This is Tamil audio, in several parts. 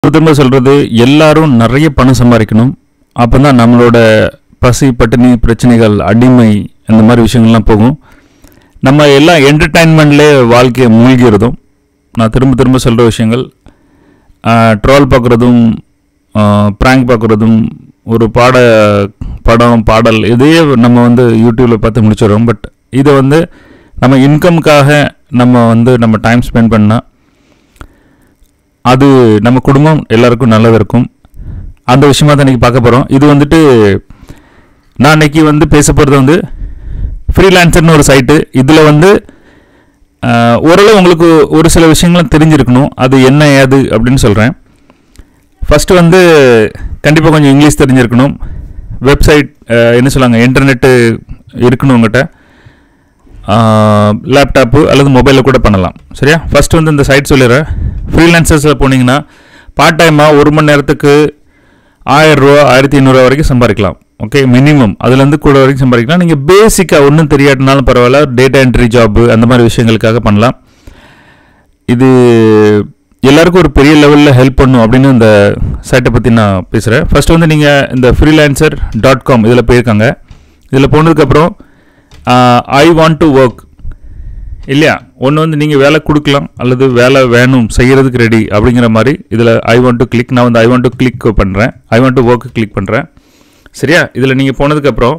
திரும்ப திரும்ப சொல்கிறது எல்லாரும் நிறைய பணம் சம்பாதிக்கணும் அப்போ தான் நம்மளோட பசி பட்டினி பிரச்சனைகள் அடிமை அந்த மாதிரி விஷயங்கள்லாம் போகும் நம்ம எல்லாம் என்டர்டைன்மெண்ட்லேயே வாழ்க்கையை மூழ்கிறதும் நான் திரும்ப திரும்ப சொல்கிற விஷயங்கள் ட்ரோல் பார்க்குறதும் ப்ராங்க் பார்க்குறதும் ஒரு பாட படம் பாடல் இதையே நம்ம வந்து யூடியூப்பில் பார்த்து முடிச்சிடுறோம் பட் இதை வந்து நம்ம இன்கம்காக நம்ம வந்து நம்ம டைம் ஸ்பெண்ட் பண்ணால் அது நம்ம குடும்பம் எல்லாருக்கும் நல்லது இருக்கும் அந்த விஷயமா தான் இன்றைக்கி பார்க்க போகிறோம் இது வந்துட்டு நான் இன்னைக்கு வந்து பேச போகிறது வந்து ஃப்ரீலான்சர்னு ஒரு சைட்டு இதில் வந்து ஆஹ், ஓரளவு உங்களுக்கு ஒரு சில விஷயங்களும் தெரிஞ்சிருக்கணும் அது என்ன ஏது அப்படின்னு சொல்கிறேன் ஃபஸ்ட்டு வந்து கண்டிப்பாக கொஞ்சம் இங்கிலீஷ் தெரிஞ்சிருக்கணும் வெப்சைட் என்ன சொல்லுவாங்க இன்டர்நெட்டு இருக்கணும் உங்கள்கிட்ட லேப்டாப்பு அல்லது மொபைலில் கூட பண்ணலாம் சரியா ஃபர்ஸ்ட் வந்து இந்த சைட் சொல்லிடுறேன் ஃப்ரீலான்சர்ஸில் போனீங்கன்னா பார்ட் டைமாக ஒரு மணி நேரத்துக்கு ஆயிரம் ரூபா ஆயிரத்தி ஐநூறுரூவா வரைக்கும் சம்பாதிக்கலாம் ஓகே மினிமம் அதுலேருந்து கூட வரைக்கும் சம்பாதிக்கலாம் நீங்கள் பேசிக்காக ஒன்றும் தெரியாட்டினாலும் பரவாயில்ல டேட்டா என்ட்ரி ஜாப்பு அந்த மாதிரி விஷயங்களுக்காக பண்ணலாம் இது எல்லாருக்கும் ஒரு பெரிய லெவலில் ஹெல்ப் பண்ணும் அப்படின்னு இந்த சைட்டை பற்றி நான் பேசுகிறேன் ஃபர்ஸ்ட் வந்து நீங்கள் இந்த ஃப்ரீலான்சர் டாட் காம் இதில் போயிருக்காங்க இதில் போனதுக்கப்புறம் ஐ வாண்ட் டு ஒர்க் இல்லையா ஒன்று வந்து நீங்கள் வேலை கொடுக்கலாம் அல்லது வேலை வேணும் செய்கிறதுக்கு ரெடி அப்படிங்கிற மாதிரி இதில் ஐ வாண்ட் டு கிளிக் நான் வந்து ஐ வாண்ட் டு கிளிக் பண்ணுறேன் I want to work click பண்ணுறேன் சரியா இதில் நீங்கள் போனதுக்கப்புறம்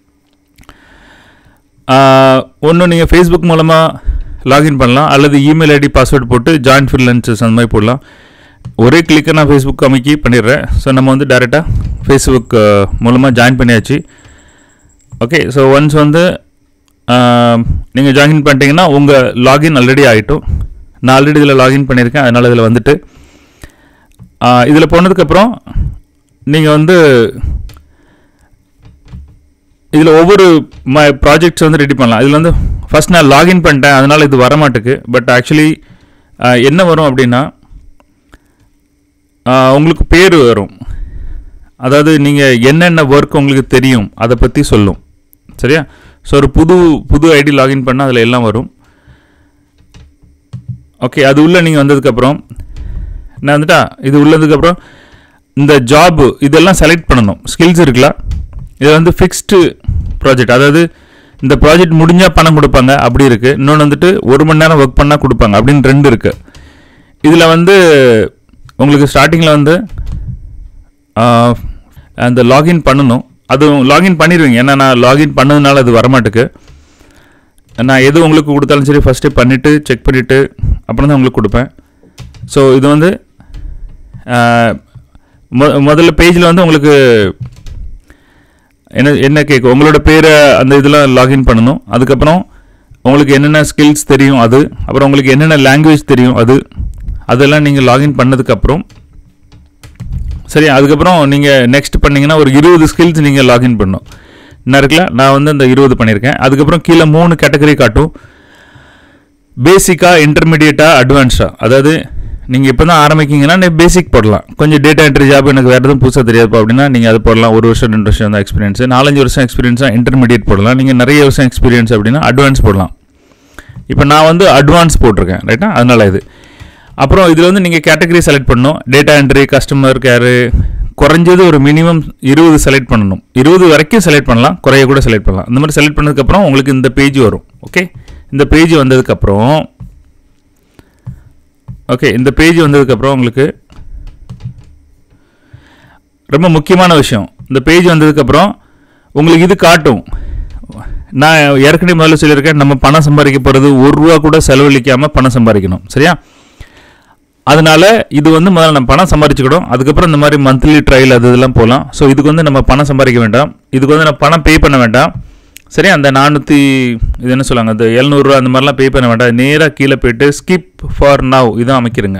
ஒன்று நீங்கள் ஃபேஸ்புக் மூலமாக லாகின் பண்ணலாம் அல்லது இமெயில் ஐடி பாஸ்வேர்டு போட்டு ஜாயின் ஃப்ரீலான்சர்ஸ் அந்த மாதிரி போடலாம் ஒரே கிளிக்கை நான் ஃபேஸ்புக் அமைக்கி பண்ணிடுறேன் ஸோ நம்ம வந்து டேரெக்டாக ஃபேஸ்புக் மூலமாக ஜாயின் பண்ணியாச்சு ஓகே ஸோ ஒன்ஸ் வந்து நீங்கள் ஜாயின் பண்ணிட்டீங்கன்னா உங்கள் லாகின் ஆல்ரெடி ஆகிட்டும் நான் ஆல்ரெடி இதில் லாகின் பண்ணியிருக்கேன் அதனால் இதில் வந்துட்டு இதில் போனதுக்கப்புறம் நீங்கள் வந்து இதில் ஒவ்வொரு ம ப்ராஜெக்ட்ஸ் வந்து ரெடி பண்ணலாம் இதில் வந்து ஃபஸ்ட் நான் லாகின் பண்ணிட்டேன் அதனால் இது வர மாட்டுக்கு பட் ஆக்சுவலி என்ன வரும் அப்படின்னா ஆஹ் உங்களுக்கு பேர் வரும் அதாவது நீங்கள் என்னென்ன ஒர்க் உங்களுக்கு தெரியும் அதை பற்றி சொல்லும் சரியா ஸோ ஒரு புது புது ஐடி லாகின் பண்ணால் அதில் எல்லாம் வரும் ஓகே அது உள்ளே நீங்கள் வந்ததுக்கப்புறம் நான் வந்துட்டா இது உள்ளதுக்கப்புறம் இந்த ஜாப் இதெல்லாம் செலக்ட் பண்ணணும் ஸ்கில்ஸ் இருக்குல்ல இது வந்து ஃபிக்ஸ்டு ப்ராஜெக்ட் அதாவது இந்த ப்ராஜெக்ட் முடிஞ்சால் பணம் கொடுப்பாங்க அப்படி இருக்குது இன்னொன்று வந்துட்டு ஒரு மணி நேரம் ஒர்க் பண்ணால் கொடுப்பாங்க அப்படின்னு ரெண்டு இருக்குது இதில் வந்து உங்களுக்கு ஸ்டார்டிங்கில் வந்து ஆஹ், அந்த லாகின் பண்ணணும் அதுவும் லாகின் பண்ணிடுவீங்க ஏன்னா நான் லாகின் பண்ணதுனால அது வரமாட்டுக்கு நான் எது உங்களுக்கு கொடுத்தாலும் சரி ஃபஸ்ட்டு பண்ணிவிட்டு செக் பண்ணிவிட்டு அப்புறம் தான் உங்களுக்கு கொடுப்பேன் ஸோ இது வந்து ஆஹ், மொ- முதல்ல பேஜில் வந்து உங்களுக்கு என்ன என்ன கேட்கும் உங்களோட பேரை அந்த இதெல்லாம் லாகின் பண்ணணும் அதுக்கப்புறம் உங்களுக்கு என்னென்ன ஸ்கில்ஸ் தெரியும் அது அப்புறம் உங்களுக்கு என்னென்ன லாங்குவேஜ் தெரியும் அது அதெல்லாம் நீங்கள் லாகின் பண்ணதுக்கப்புறம் சரி அதுக்கப்புறம் நீங்கள் நெக்ஸ்ட் பண்ணீங்கன்னா ஒரு இருபது ஸ்கில்ஸ் நீங்கள் லாகின் பண்ணணும் என்ன இருக்குல்ல நான் வந்து அந்த இருபது பண்ணியிருக்கேன் அதுக்கப்புறம் கீழே மூணு கேட்டகரி காட்டும் பேசிக்காக இன்டர்மீடியட்டாக அட்வான்ஸ்டாக அதாவது நீங்கள் இப்போ தான் ஆரம்பிக்கீங்கன்னா நீ பேசிக் போடலாம் கொஞ்சம் டேட்டா என்ட்ரி ஜாப் எனக்கு வேறு எதுவும் புதுசாக தெரியாதுப்பா அப்படின்னா நீங்கள் அது போடலாம் ஒரு வருஷம் ரெண்டு வருஷம் தான் எக்ஸ்பீரியன்ஸ் நாலஞ்சு வருஷம் எக்ஸ்பீரியன்ஸாக இன்டர்மீடியட் போடலாம் நீங்கள் நிறைய வருஷம் எக்ஸ்பீரியன்ஸ் அப்படின்னா அட்வான்ஸ் போடலாம் இப்போ நான் வந்து அட்வான்ஸ் போட்டிருக்கேன் ரைட்டா அதனால இது அப்புறம் இதில் வந்து நீங்கள் கேட்டகரி செலக்ட் பண்ணணும் டேட்டா என்ட்ரி கஸ்டமர் கேரு குறைஞ்சது ஒரு மினிமம் இருபது செலக்ட் பண்ணணும் இருபது வரைக்கும் செலக்ட் பண்ணலாம் குறைய கூட செலக்ட் பண்ணலாம் இந்த மாதிரி செலக்ட் பண்ணதுக்கப்புறம் உங்களுக்கு இந்த பேஜ் வரும் ஓகே இந்த பேஜ் வந்ததுக்கப்புறம் ஓகே இந்த பேஜ் வந்ததுக்கப்புறம் உங்களுக்கு ரொம்ப முக்கியமான விஷயம் இந்த பேஜ் வந்ததுக்கப்புறம் உங்களுக்கு இது காட்டும் நான் ஏற்கனவே முதல்ல சொல்லியிருக்கேன் நம்ம பணம் சம்பாதிக்க போகிறது ஒரு ரூபா கூட செலவழிக்காமல் பணம் சம்பாதிக்கணும் சரியா அதனால இது வந்து முதல்ல நம்ம பணம் சம்பாதிச்சுக்கிடும் அதுக்கப்புறம் இந்த மாதிரி மந்த்லி ட்ரையல் அது இதெல்லாம் போகலாம் ஸோ இதுக்கு வந்து நம்ம பணம் சம்பாதிக்க வேண்டாம் இதுக்கு வந்து நம்ம பணம் பே பண்ண வேண்டாம் சரி அந்த நானூற்றி இது என்ன சொல்லுவாங்க அந்த எழுநூறுரூவா அந்த மாதிரிலாம் பே பண்ண வேண்டாம் நேராக கீழே போயிட்டு ஸ்கிப் ஃபார் நவ் இதான் அமைக்கிறங்க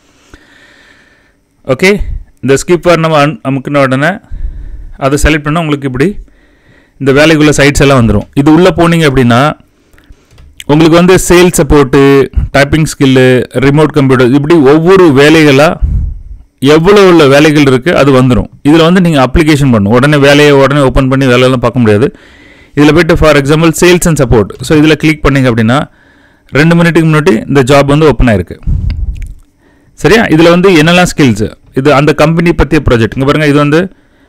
ஓகே இந்த ஸ்கிப் ஃபார் நம்ம அன் அமுக்கின உடனே அதை செலக்ட் பண்ணால் உங்களுக்கு இப்படி இந்த வேலைக்குள்ள சைட்ஸ் எல்லாம் வந்துடும் இது உள்ளே போனீங்க அப்படின்னா உங்களுக்கு வந்து sale support typing skill remote computer இப்படி ஒவ்வொரு வேலைகளாக எவ்வளோ உள்ள வேலைகள் இருக்குது அது வந்துடும் இதில் வந்து நீங்கள் அப்ளிகேஷன் பண்ணணும் உடனே வேலையை உடனே ஓப்பன் பண்ணி வேலையெல்லாம் பார்க்க முடியாது இதில் போய்ட்டு for example sales and support so இதில் கிளிக் பண்ணீங்க அப்படின்னா ரெண்டு மினிட்டுக்கு முன்னாடி இந்த ஜாப் வந்து ஓப்பன் ஆயிருக்கு சரியா இதில் வந்து என்னெல்லாம் ஸ்கில்ஸு இது அந்த கம்பெனி பற்றிய ப்ராஜெக்ட் இங்கே பாருங்கள் இது வந்து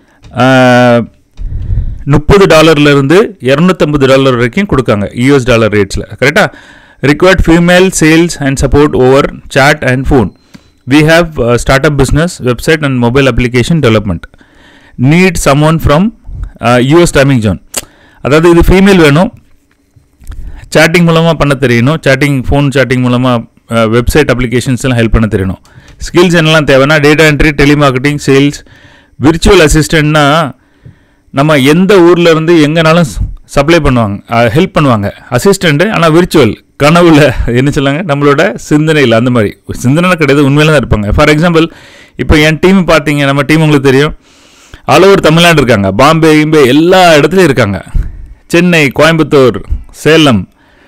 முப்பது டாலர்லேருந்து இரநூத்தம்பது டாலர் வரைக்கும் கொடுக்காங்க யூஎஸ் டாலர் ரேட்ஸில் கரெக்டாக required female sales and support over chat and phone we have start up business website and mobile application development need some one from US timing zone அதாவது இது ஃபீமேல் வேணும் சேட்டிங் மூலமாக பண்ண தெரியணும் சேட்டிங் ஃபோன் சேட்டிங் மூலமாக வெப்சைட் அப்ளிகேஷன்ஸ்லாம் ஹெல்ப் பண்ண தெரியணும் ஸ்கில்ஸ் என்னெல்லாம் தேவைன்னா data entry telemarketing sales virtual அசிஸ்டண்ட்னா நம்ம எந்த ஊரில் இருந்து எங்கேனாலும் சப்ளை பண்ணுவாங்க ஹெல்ப் பண்ணுவாங்க அசிஸ்டண்ட்டு ஆனால் விர்ச்சுவல் கனவுல என்ன சொல்லாங்க நம்மளோட சிந்தனையில் அந்த மாதிரி சிந்தனை கிடையாது உண்மையில தான் இருப்பாங்க ஃபார் எக்ஸாம்பிள் இப்போ என் டீம் பார்த்தீங்க நம்ம டீம் உங்களுக்கு தெரியும் ஆல் ஓவர் தமிழ்நாடு இருக்காங்க பாம்பே கிம்பே எல்லா இடத்துலையும் இருக்காங்க சென்னை கோயம்புத்தூர் சேலம்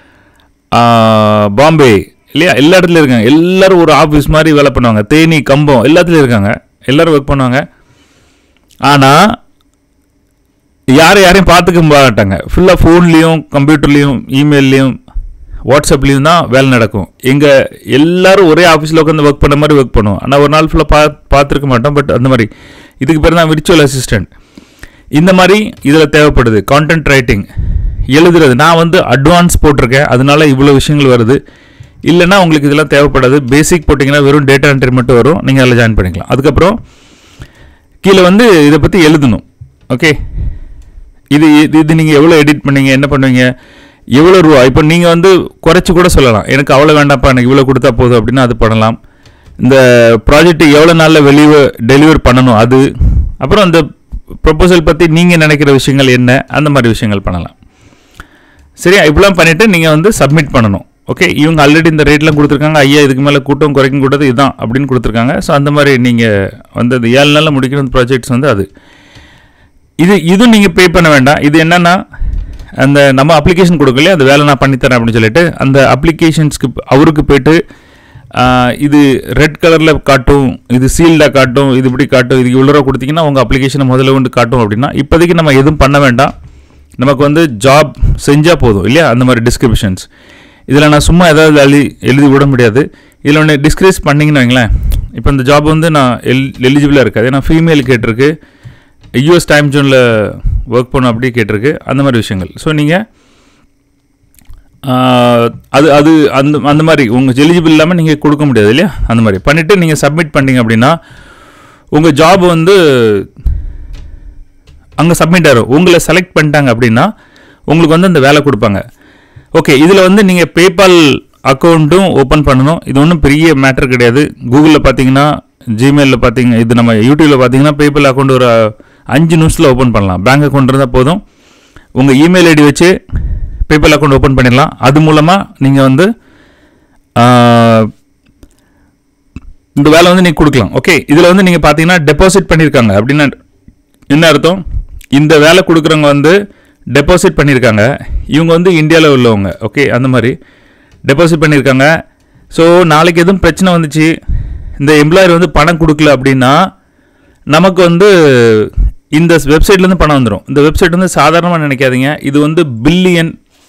பாம்பே இல்லையா எல்லா இடத்துலையும் இருக்காங்க எல்லாரும் ஒரு ஆஃபீஸ் மாதிரி வேலை பண்ணுவாங்க தேனி கம்பம் எல்லாத்துலேயும் இருக்காங்க எல்லாரும் ஒர்க் பண்ணுவாங்க ஆனால் யாரை யாரையும் பார்த்துக்க மாட்டாங்க ஃபுல்லாக ஃபோன்லேயும் கம்ப்யூட்டர்லேயும் இமெயில்லையும் வாட்ஸ்அப்லேயும் தான் வேலை நடக்கும் எங்கே எல்லாரும் ஒரே ஆஃபீஸில் உட்காந்து ஒர்க் பண்ண மாதிரி ஒர்க் பண்ணுவோம் ஆனால் ஒரு நாள் ஃபுல்லாக பா பார்த்துருக்க மாட்டோம் பட் அந்த மாதிரி இதுக்கு பேர் தான் விர்ச்சுவல் அசிஸ்டன்ட் இந்த மாதிரி இதில் தேவைப்படுது கான்டென்ட் ரைட்டிங் எழுதுறது நான் வந்து அட்வான்ஸ் போட்டிருக்கேன் அதனால இவ்வளோ விஷயங்கள் வருது இல்லைன்னா உங்களுக்கு இதெல்லாம் தேவைப்படாது பேசிக் போட்டிங்கன்னா வெறும் டேட்டா என்ட்ரி மட்டும் வரும் நீங்கள் அதில் ஜாயின் பண்ணிக்கலாம் அதுக்கப்புறம் கீழே வந்து இதை பற்றி எழுதணும் ஓகே இது இது இது நீங்கள் எவ்வளோ எடிட் பண்ணீங்க என்ன பண்ணுவீங்க எவ்வளோ ரூபா இப்போ நீங்கள் வந்து குறைச்சி கூட சொல்லலாம் எனக்கு அவ்வளோ வேண்டாம்ப்பா எனக்கு இவ்வளோ கொடுத்தா போதும் அப்படின்னு அது பண்ணலாம் இந்த ப்ராஜெக்ட் எவ்வளோ நாளில் வெளியே டெலிவர் பண்ணணும் அது அப்புறம் அந்த ப்ரொப்போசல் பற்றி நீங்கள் நினைக்கிற விஷயங்கள் என்ன அந்த மாதிரி விஷயங்கள் பண்ணலாம் சரியா இப்படிலாம் பண்ணிவிட்டு நீங்கள் வந்து சப்மிட் பண்ணணும் ஓகே இவங்க ஆல்ரெடி இந்த ரேட்லாம் கொடுத்துருக்காங்க ஐயா இதுக்கு மேலே கூட்டம் குறைக்கும் கூட்டது இதுதான் அப்படின்னு கொடுத்துருக்காங்க ஸோ அந்த மாதிரி நீங்கள் வந்து அந்த ஏழு நாளில் முடிக்கிற ப்ராஜெக்ட்ஸ் வந்து அது இது இதுவும் நீங்கள் பே பண்ண வேண்டாம் இது என்னென்னா அந்த நம்ம அப்ளிகேஷன் கொடுக்கலையே அந்த வேலை நான் பண்ணித்தரேன் அப்படின்னு சொல்லிட்டு அந்த அப்ளிகேஷன்ஸ்க்கு அவருக்கு போயிட்டு ஆஹ், இது ரெட் கலரில் காட்டும் இது சீல்டாக காட்டும் இது இப்படி காட்டும் இதுக்கு இவ்வளோ ரூபா கொடுத்தீங்கன்னா உங்கள் அப்ளிகேஷனை முதல்ல கொண்டு காட்டும் அப்படின்னா இப்போதைக்கு நம்ம எதுவும் பண்ண வேண்டாம் நமக்கு வந்து ஜாப் செஞ்சால் போதும் இல்லையா அந்த மாதிரி டிஸ்கிரிப்ஷன்ஸ் இதில் நான் சும்மா ஏதாவது எழுதி எழுதி விட முடியாது இதில் ஒன்று டிஸ்கிரைஸ் பண்ணிங்கன்னு வைங்களேன் இப்போ இந்த ஜாப் வந்து நான் எல் எலிஜிபிளாக இருக்காது ஏன்னா ஃபீமேல் கேட்டிருக்கு யூஎஸ் டைம் ஜோனில் ஒர்க் பண்ணும் அப்படி கேட்டிருக்கு அந்த மாதிரி விஷயங்கள் ஸோ நீங்கள் அது அது அந்த அந்த மாதிரி உங்கள் எலிஜிபிள் இல்லாமல் நீங்கள் கொடுக்க முடியாது இல்லையா அந்த மாதிரி பண்ணிவிட்டு நீங்கள் சப்மிட் பண்ணீங்க அப்படின்னா உங்கள் ஜாப் வந்து அங்கே சப்மிட் ஆகும் உங்களை செலக்ட் பண்ணிட்டாங்க அப்படின்னா உங்களுக்கு வந்து அந்த வேலை கொடுப்பாங்க ஓகே இதில் வந்து நீங்கள் பேபால் அக்கௌண்ட்டும் ஓப்பன் பண்ணணும் இது ஒன்றும் பெரிய மேட்டர் கிடையாது கூகுளில் பார்த்தீங்கன்னா ஜிமெயிலில் பார்த்தீங்க இது நம்ம யூடியூப்பில் பார்த்தீங்கன்னா பேபால் அக்கௌண்ட் ஒரு அஞ்சு நிமிஷத்தில் ஓப்பன் பண்ணலாம் பேங்க் அக்கௌண்ட் இருந்தால் போதும் உங்கள் இமெயில் ஐடி வச்சு பேபால் அக்கௌண்ட் ஓப்பன் பண்ணிடலாம் அது மூலமாக நீங்கள் வந்து ஆஹ், இந்த வேலை வந்து நீங்கள் கொடுக்கலாம் ஓகே இதில் வந்து நீங்கள் பார்த்தீங்கன்னா டெபாசிட் பண்ணியிருக்காங்க அப்படின்னா என்ன அர்த்தம் இந்த வேலை கொடுக்குறவங்க வந்து டெபாசிட் பண்ணியிருக்காங்க இவங்க வந்து இந்தியாவில் உள்ளவங்க ஓகே அந்த மாதிரி டெபாசிட் பண்ணியிருக்காங்க ஸோ நாளைக்கு எதுவும் பிரச்சனை வந்துச்சு இந்த எம்ப்ளாயர் வந்து பணம் கொடுக்கல அப்படின்னா நமக்கு வந்து இந்த வெப்சைட்லேருந்து பணம் வந்துடும் இந்த வெப்சைட் வந்து சாதாரணமாக நினைக்காதீங்க இது வந்து பில்லியன்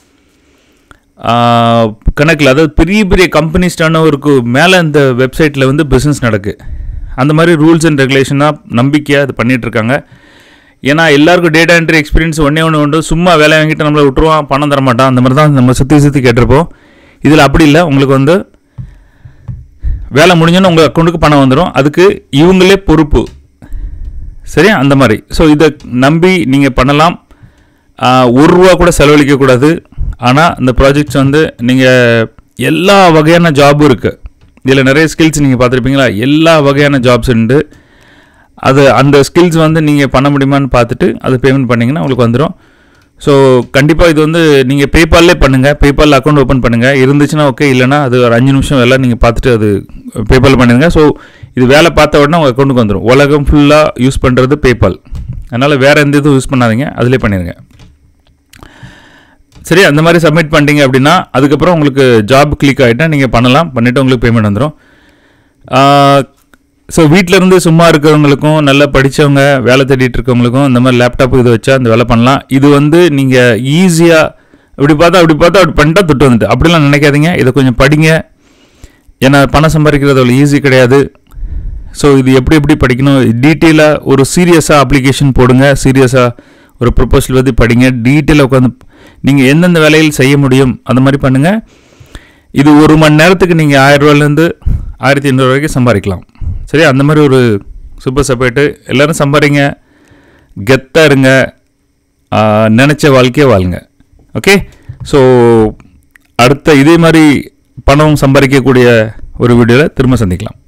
கணக்கில் அதாவது பெரிய பெரிய கம்பெனிஸ் டர்னோவருக்கு மேலே இந்த வெப்சைட்டில் வந்து பிஸ்னஸ் நடக்கு அந்த மாதிரி ரூல்ஸ் அண்ட் ரெகுலேஷனாக நம்பிக்கையாக இது பண்ணிட்டு இருக்காங்க ஏன்னா எல்லாருக்கும் டேட்டா என்ட்ரி எக்ஸ்பீரியன்ஸ் ஒன்றே ஒன்று உண்டு சும்மா வேலை வாங்கிட்டு நம்மளை விட்டுருவான் பணம் தர மாட்டான் அந்த மாதிரி தான் நம்ம சுற்றி சுற்றி கேட்டிருப்போம் இதில் அப்படி இல்லை உங்களுக்கு வந்து வேலை முடிஞ்சோன்னு உங்கள் அக்கௌண்ட்டுக்கு பணம் வந்துடும் அதுக்கு இவங்களே பொறுப்பு சரியா அந்த மாதிரி ஸோ இதை நம்பி நீங்கள் பண்ணலாம் ஆஹ், ஒரு ரூபா கூட செலவழிக்கக்கூடாது ஆனால் இந்த ப்ராஜெக்ட்ஸ் வந்து நீங்கள் எல்லா வகையான ஜாபும் இருக்குது இதில் நிறைய ஸ்கில்ஸ் நீங்கள் பார்த்துருப்பீங்களா எல்லா வகையான ஜாப்ஸ் உண்டு அது அந்த ஸ்கில்ஸ் வந்து நீங்கள் பண்ண முடியுமான்னு பார்த்துட்டு அது பேமெண்ட் பண்ணிங்கன்னா உங்களுக்கு வந்துடும் ஸோ கண்டிப்பாக இது வந்து நீங்கள் பேபால்லே பண்ணுங்கள் பேபால் அக்கௌண்ட் ஓப்பன் பண்ணுங்கள் இருந்துச்சுன்னா ஓகே இல்லைனா அது ஒரு அஞ்சு நிமிஷம் வேலை நீங்கள் பார்த்துட்டு அது பேபால் பண்ணிடுங்க ஸோ இது வேலை பார்த்த உடனே உங்கள் அக்கௌண்ட்டுக்கு வந்துடும் உலகம் ஃபுல்லாக யூஸ் பண்ணுறது பேபால் அதனால் வேறு எந்த இதுவும் யூஸ் பண்ணாதீங்க அதிலே பண்ணிடுங்க சரி அந்த மாதிரி சப்மிட் பண்ணிட்டீங்க அப்படின்னா அதுக்கப்புறம் உங்களுக்கு ஜாப் கிளிக் ஆகிட்டா நீங்கள் பண்ணலாம் பண்ணிவிட்டு உங்களுக்கு பேமெண்ட் வந்துடும் ஸோ இருந்து சும்மா இருக்கிறவங்களுக்கும் நல்லா படித்தவங்க வேலை தேடிட்டு இருக்கவங்களுக்கும் இந்த மாதிரி லேப்டாப் இது வச்சா அந்த வேலை பண்ணலாம் இது வந்து நீங்கள் ஈஸியாக இப்படி பார்த்தா அப்படி பார்த்தா அப்படி பண்ணிட்டா துட்டு வந்துட்டு அப்படிலாம் நினைக்காதீங்க இதை கொஞ்சம் படிங்க ஏன்னா பணம் சம்பாதிக்கிறது அவ்வளோ ஈஸி கிடையாது ஸோ இது எப்படி எப்படி படிக்கணும் டீட்டெயிலாக ஒரு சீரியஸாக அப்ளிகேஷன் போடுங்க சீரியஸாக ஒரு ப்ரொபோசல் பற்றி படிங்க டீட்டெயிலாக உட்காந்து நீங்கள் எந்தெந்த வேலையில் செய்ய முடியும் அந்த மாதிரி பண்ணுங்கள் இது ஒரு மணி நேரத்துக்கு நீங்கள் ஆயிரரூவாலேருந்து ஆயிரத்தி ஐநூறு வரைக்கும் சம்பாதிக்கலாம் சரி அந்த மாதிரி ஒரு சூப்பர் சப்பேட்டு எல்லோரும் சம்பாதிங்க கெத்தாக இருங்க ஆஹ், நினைச்ச வாழ்க்கையை வாழுங்க ஓகே ஸோ அடுத்த இதே மாதிரி பணம் சம்பாதிக்கக்கூடிய ஒரு வீடியோவில் திரும்ப சந்திக்கலாம்